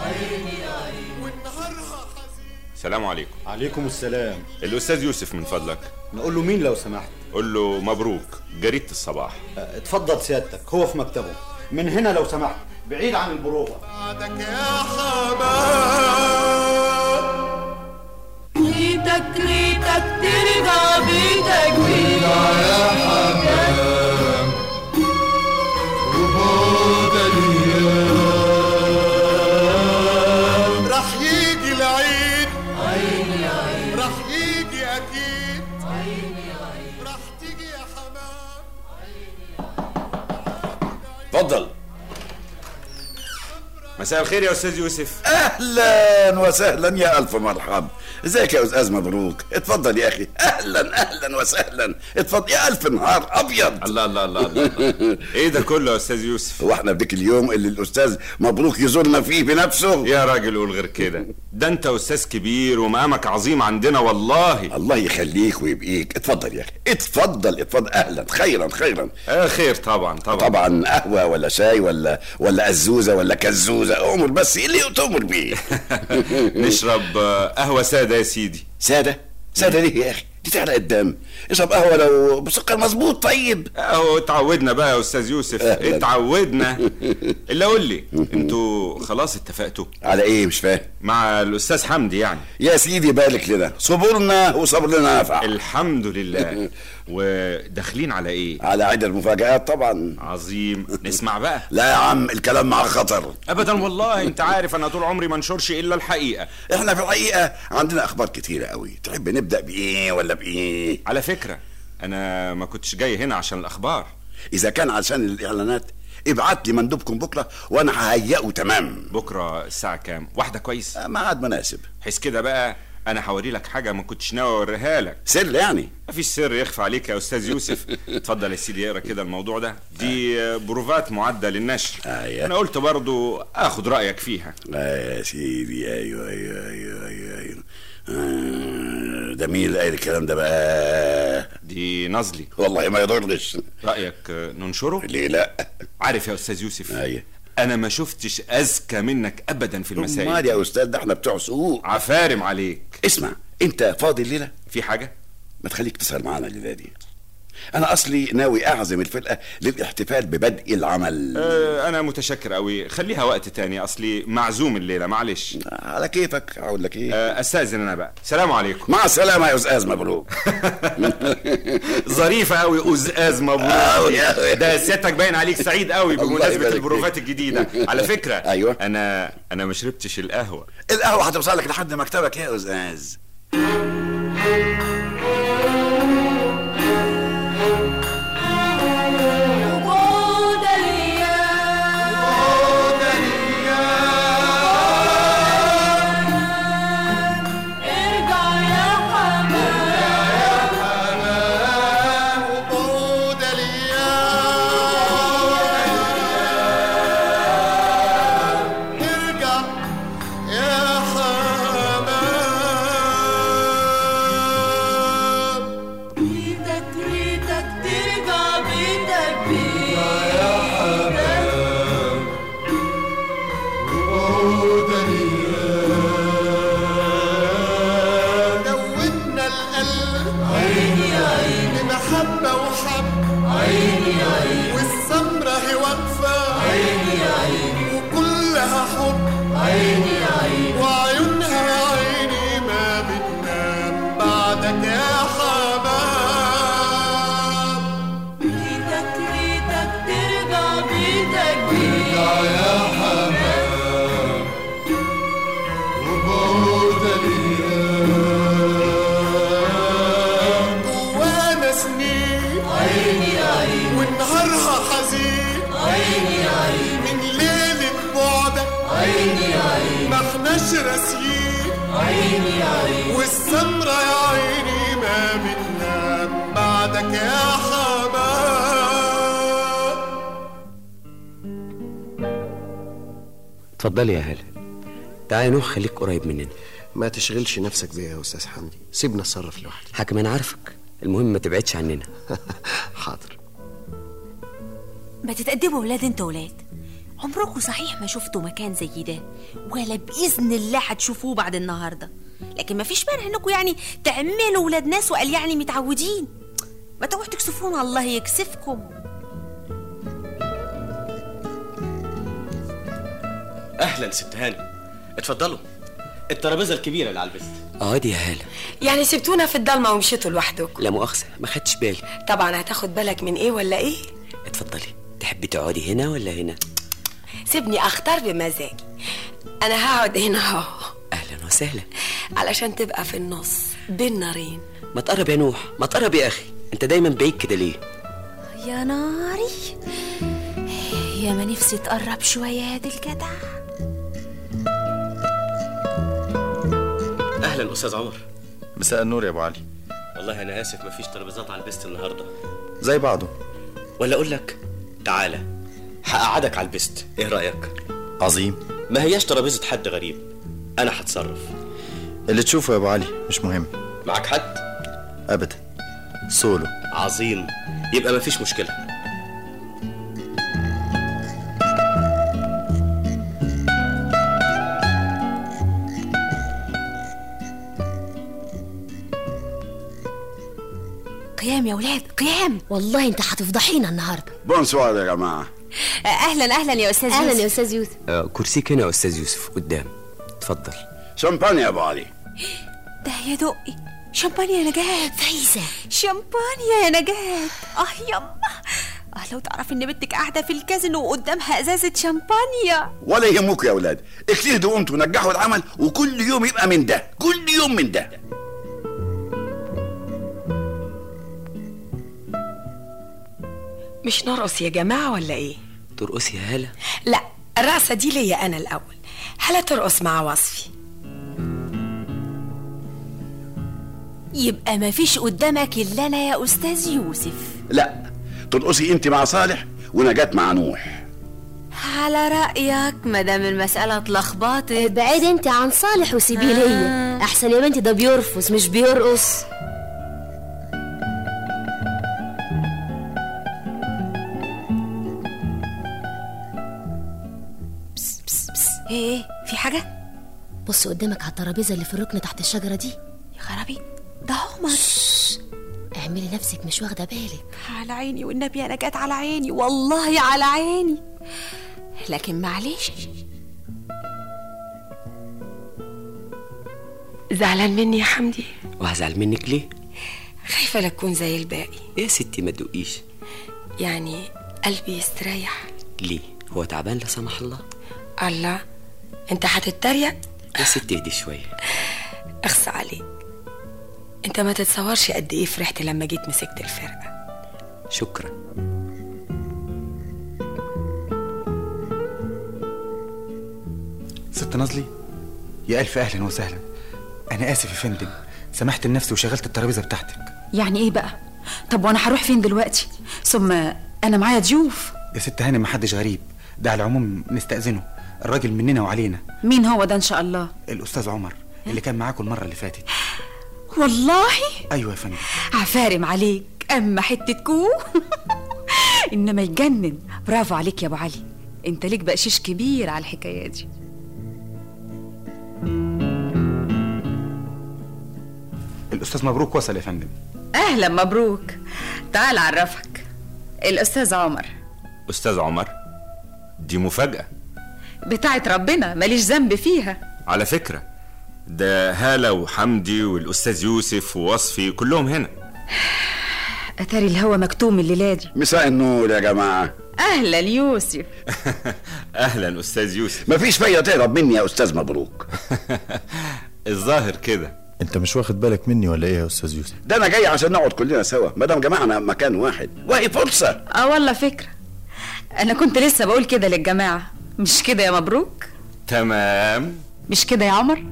السلام عليكم عليكم السلام الاستاذ يوسف من فضلك نقول له مين لو سمحت قول له مبروك جريده الصباح أه، اتفضل سيادتك هو في مكتبه من هنا لو سمحت بعيد عن البروفة بعدك يا حمام ريتك ريتك ترجع بيتك بيتك يا حمام وبعد الايام رح يجي العيد عيني عيد رح يجي اكيد عيني عيد رح تيجي يا حمام اتفضل مساء الخير يا استاذ يوسف اهلا وسهلا يا الف مرحب ازيك يا استاذ مبروك اتفضل يا اخي اهلا اهلا وسهلا اتفضل يا الف نهار ابيض الله الله الله الله, الله. ايه ده كله يا استاذ يوسف واحنا بديك اليوم اللي الاستاذ مبروك يزورنا فيه بنفسه يا راجل قول غير كده ده انت استاذ كبير ومقامك عظيم عندنا والله الله يخليك ويبقيك اتفضل يا اخي اتفضل اتفضل اهلا خيرا خيرا آه خير طبعا طبعا طبعا قهوه ولا شاي ولا ولا ازوزه ولا كزوزه امر بس إيه اللي تؤمر بيه نشرب آه، قهوه ساده يا سيدي ساده ساده ليه يا اخي دي تحرق الدم اشرب قهوه لو بسكر مظبوط طيب اهو اتعودنا بقى يا استاذ يوسف أهلاً. اتعودنا اللي قول لي انتوا خلاص اتفقتوا على ايه مش فاهم مع الاستاذ حمدي يعني يا سيدي بالك لنا صبرنا وصبرنا نفع الحمد لله وداخلين على ايه على عدة المفاجآت طبعا عظيم نسمع بقى لا يا عم الكلام مع خطر ابدا والله انت عارف انا طول عمري ما انشرش الا الحقيقه احنا في الحقيقة عندنا اخبار كتيرة قوي تحب نبدأ بايه ولا بايه على فكره انا ما كنتش جاي هنا عشان الاخبار اذا كان عشان الاعلانات ابعت لي مندوبكم بكرة وانا ههيئه تمام بكره الساعه كام واحده كويس ميعاد مناسب حيث كده بقى انا هوري لك حاجه ما كنتش ناوي اوريها لك سر يعني مفيش سر يخفى عليك يا استاذ يوسف اتفضل يا سيدي اقرا كده الموضوع ده دي بروفات معده للنشر أيوة. انا قلت برضو اخد رايك فيها لا يا سيدي ايوه ايوه ايوه ايوه, أيوة. آه، ده مين اللي قايل الكلام ده بقى دي نظلي والله ما يضرش رايك ننشره ليه لا عارف يا استاذ يوسف ايوه انا ما شفتش اذكى منك ابدا في امال المسائل يا استاذ ده احنا بتوع سوق عفارم عليك اسمع انت فاضي الليله في حاجه ما تخليك تسهر معانا الليله دي انا اصلي ناوي اعزم الفرقه للاحتفال ببدء العمل أه انا متشكر قوي خليها وقت تاني اصلي معزوم الليله معلش على كيفك اقول لك ايه أه استاذن انا بقى سلام عليكم مع السلامه يا استاذ مبروك ظريفه قوي ازاز أوي مبروك أوي. ده سيادتك باين عليك سعيد قوي الله بمناسبه يبارك البروفات فيك. الجديده على فكره أيوة. انا انا ما شربتش القهوه القهوه هتوصلك لحد مكتبك يا استاذ وبعد الايام ارجع يا حمام وبعود الايام ارجع يا حمام ريتك ريتك ترجع بيتك بيتك دوبنا القلب عيني عيني بمحبة وحب عيني عيني والسمرة هي واقفة عيني عيني وكلها حب عيني عيني وعيونها يا عيني ما بتنام بعدك يا حمام ريتك ريتك ترجع بيتك بيتك يا حمام وبعود الايام جوانا سنين عيني عيني ونهارها حزين عيني عيني من ليلة بعدك عيني عيني ما احناش راسيين عيني عيني والسمرة يا عيني ما بتنام بعدك يا حمام اتفضلي يا هلا تعالى نوح خليك قريب مننا ما تشغلش نفسك بيا يا استاذ حمدي سيبنا اتصرف لوحدي حكم انا عارفك المهم ما تبعدش عننا حاضر ما تتقدموا ولاد انت ولاد عمركم صحيح ما شفتوا مكان زي ده ولا بإذن الله هتشوفوه بعد النهاردة لكن ما فيش مانع انكم يعني تعملوا ولاد ناس وقال يعني متعودين ما تقعدوا تكسفونا الله يكسفكم اهلا ست هاني اتفضلوا الترابيزه الكبيره اللي على البست اقعدي يا هاله يعني سبتونا في الضلمه ومشيتوا لوحدكم لا مؤاخذه ما خدتش بالي طبعا هتاخد بالك من ايه ولا ايه اتفضلي تحبي تقعدي هنا ولا هنا سيبني اختار بمزاجي انا هقعد هنا اهو اهلا وسهلا علشان تبقى في النص بين نارين ما تقرب يا نوح ما تقرب يا اخي انت دايما بعيد كده ليه يا ناري يا ما نفسي تقرب شوية يا دي الجدع اهلا استاذ عمر مساء النور يا ابو علي والله انا اسف مفيش ترابيزات على البست النهارده زي بعضه ولا اقول لك تعالى هقعدك على البست ايه رايك عظيم ما هياش ترابيزه حد غريب انا هتصرف اللي تشوفه يا ابو علي مش مهم معاك حد ابدا سولو عظيم يبقى مفيش مشكله قيام يا ولاد قيام والله انت هتفضحينا النهارده بونسوار يا جماعه اهلا اهلا يا استاذ اهلا يوسف. يا استاذ يوسف آه كرسيك هنا يا استاذ يوسف قدام اتفضل شمبانيا يا ابو علي ده يا دقي شمبانيا يا نجاة فايزه شمبانيا يا نجاة اه يما اه لو تعرف ان بنتك قاعده في الكازينو وقدامها ازازه شمبانيا ولا يهمكم يا اولاد اجتهدوا انتوا ونجحوا العمل وكل يوم يبقى من ده كل يوم من ده مش نرقص يا جماعه ولا ايه ترقصي يا هاله لا الرقصه دي ليا انا الاول هلا ترقص مع وصفي يبقى ما فيش قدامك الا انا يا استاذ يوسف لا ترقصي انت مع صالح ونجاة مع نوح على رايك مادام المساله اتلخبطت بعيد انت عن صالح وسيبيه ليا احسن يا بنتي ده بيرفض مش بيرقص بس بس بس ايه ايه في حاجه بص قدامك على الترابيزه اللي في الركن تحت الشجره دي يا خرابي ده عمر اعملي نفسك مش واخده بالك على عيني والنبي انا جت على عيني والله على عيني لكن معلش زعلان مني يا حمدي وهزعل منك ليه خايفه لا تكون زي الباقي يا ستي ما تدقيش يعني قلبي يستريح ليه هو تعبان لا سمح الله الله انت هتتريق يا ستي اهدي شويه اخص عليك انت ما تتصورش قد ايه فرحت لما جيت مسكت الفرقه شكرا ست نازلي يا ألف أهلا وسهلا أنا آسف يا فندم سمحت لنفسي وشغلت الترابيزة بتاعتك يعني ايه بقى طب وانا هروح فين دلوقتي ثم انا معايا ضيوف يا ست هانم محدش غريب ده على العموم نستأذنه الراجل مننا وعلينا مين هو ده ان شاء الله الأستاذ عمر اللي كان معاكم المرة اللي فاتت والله أيوة يا فندم عفارم عليك اما حته كو انما يجنن برافو عليك يا ابو علي انت ليك بقشيش كبير على الحكايه دي الأستاذ مبروك وصل يا فندم اهلا مبروك تعال اعرفك الاستاذ عمر استاذ عمر دي مفاجاه بتاعت ربنا ماليش ذنب فيها على فكره ده هاله وحمدي والاستاذ يوسف ووصفي كلهم هنا اتاري الهوا مكتوم الليله دي مساء النور يا جماعه اهلا يوسف اهلا استاذ يوسف مفيش فايده تهرب مني يا استاذ مبروك الظاهر كده انت مش واخد بالك مني ولا ايه يا استاذ يوسف ده انا جاي عشان نقعد كلنا سوا ما دام جمعنا مكان واحد وهي فرصه اه والله فكره انا كنت لسه بقول كده للجماعه مش كده يا مبروك تمام مش كده يا عمر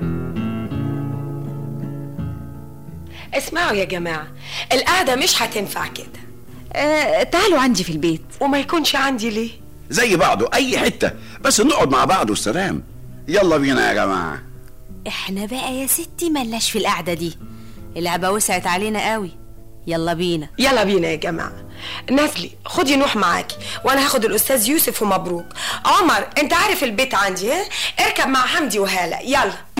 اسمعوا يا جماعه القعده مش هتنفع كده آه تعالوا عندي في البيت وما يكونش عندي ليه زي بعضه اي حته بس نقعد مع بعض والسلام يلا بينا يا جماعه احنا بقى يا ستي ملناش في القعده دي اللعبه وسعت علينا قوي يلا بينا يلا بينا يا جماعه نازلي خدي نوح معاكي وانا هاخد الاستاذ يوسف ومبروك عمر انت عارف البيت عندي ها اركب مع حمدي وهاله يلا